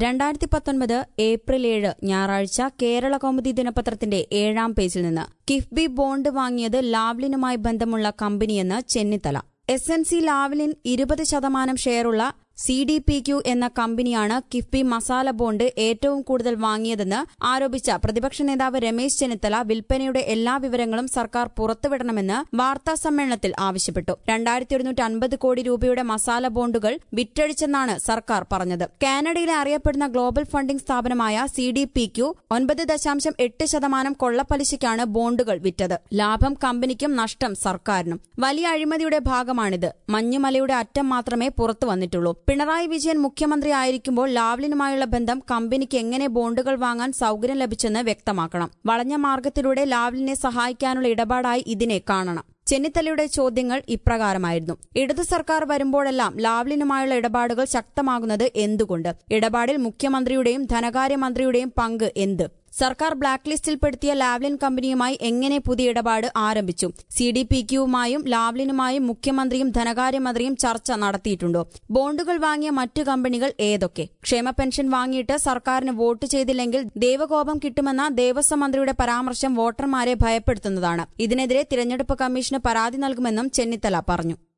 രണ്ടായിരത്തി പത്തൊൻപത് ഏപ്രിൽ ഏഴ് ഞായറാഴ്ച കേരള കൗമുദി ദിനപത്രത്തിന്റെ ഏഴാം പേജിൽ നിന്ന് കിഫ്ബി ബോണ്ട് വാങ്ങിയത് ലാവ്ലിനുമായി ബന്ധമുള്ള കമ്പനിയെന്ന് Chennithala S N C Lavalin ഇരുപത് ശതമാനം ഷെയറുള്ള സി ഡി പി ക്യു എന്ന കമ്പനിയാണ് കിഫ്ബി മസാല ബോണ്ട് ഏറ്റവും കൂടുതൽ വാങ്ങിയതെന്ന് ആരോപിച്ച പ്രതിപക്ഷ നേതാവ് രമേശ് ചെന്നിത്തല വിൽപ്പനയുടെ എല്ലാ വിവരങ്ങളും സർക്കാർ പുറത്തുവിടണമെന്ന് വാർത്താ സമ്മേളനത്തിൽ ആവശ്യപ്പെട്ടു രണ്ടായിരത്തി ഒരുന്നൂറ്റി അൻപത് കോടി രൂപയുടെ മസാല ബോണ്ടുകൾ വിറ്റഴിച്ചെന്നാണ് സർക്കാർ പറഞ്ഞത് കാനഡയിലെ അറിയപ്പെടുന്ന ഗ്ലോബൽ ഫണ്ടിംഗ് സ്ഥാപനമായ സി ഡി പി ക്യു ഒൻപത് ദശാംശം എട്ട് ശതമാനം കൊള്ളപ്പലിശയ്ക്കാണ് ബോണ്ടുകൾ വിറ്റത് ലാഭം കമ്പനിക്കും നഷ്ടം സർക്കാരിനും വലിയ അഴിമതിയുടെ ഭാഗമാണിത് മഞ്ഞുമലയുടെ അറ്റം മാത്രമേ പുറത്തു വന്നിട്ടുള്ളൂ പിണറായി വിജയൻ മുഖ്യമന്ത്രി ആയിരിക്കുമ്പോൾ ലാവ്ലിനുമായുള്ള ബന്ധം കമ്പനിക്ക് എങ്ങനെ ബോണ്ടുകൾ വാങ്ങാൻ സൌകര്യം ലഭിച്ചെന്ന് വ്യക്തമാക്കണം വളഞ്ഞ മാർഗത്തിലൂടെ ലാവ്ലിനെ സഹായിക്കാനുള്ള ഇടപാടായി ഇതിനെ കാണണം ചെന്നിത്തലയുടെ ചോദ്യങ്ങൾ ഇപ്രകാരമായിരുന്നു ഇടതു സർക്കാർ വരുമ്പോഴെല്ലാം ലാവ്ലിനുമായുള്ള ഇടപാടുകൾ ശക്തമാകുന്നത് എന്തുകൊണ്ട് ഇടപാടിൽ മുഖ്യമന്ത്രിയുടെയും ധനകാര്യമന്ത്രിയുടെയും പങ്ക് എന്ത് സർക്കാർ ബ്ലാക്ക് ലിസ്റ്റിൽപ്പെടുത്തിയ ലാവ്ലിൻ കമ്പനിയുമായി എങ്ങനെ പുതിയ ഇടപാട് ആരംഭിച്ചു സി ഡി പി ക്യുവുമായും ലാവ്ലിനുമായും മുഖ്യമന്ത്രിയും ധനകാര്യമന്ത്രിയും ചർച്ച നടത്തിയിട്ടുണ്ടോ ബോണ്ടുകൾ വാങ്ങിയ മറ്റു കമ്പനികൾ ഏതൊക്കെ ക്ഷേമ പെൻഷൻ വാങ്ങിയിട്ട് സർക്കാരിന് വോട്ട് ചെയ്തില്ലെങ്കിൽ ദേവകോപം കിട്ടുമെന്ന ദേവസ്വം മന്ത്രിയുടെ പരാമർശം വോട്ടർമാരെ ഭയപ്പെടുത്തുന്നതാണ് ഇതിനെതിരെ തിരഞ്ഞെടുപ്പ് കമ്മീഷന് പരാതി നൽകുമെന്നും ചെന്നിത്തല പറഞ്ഞു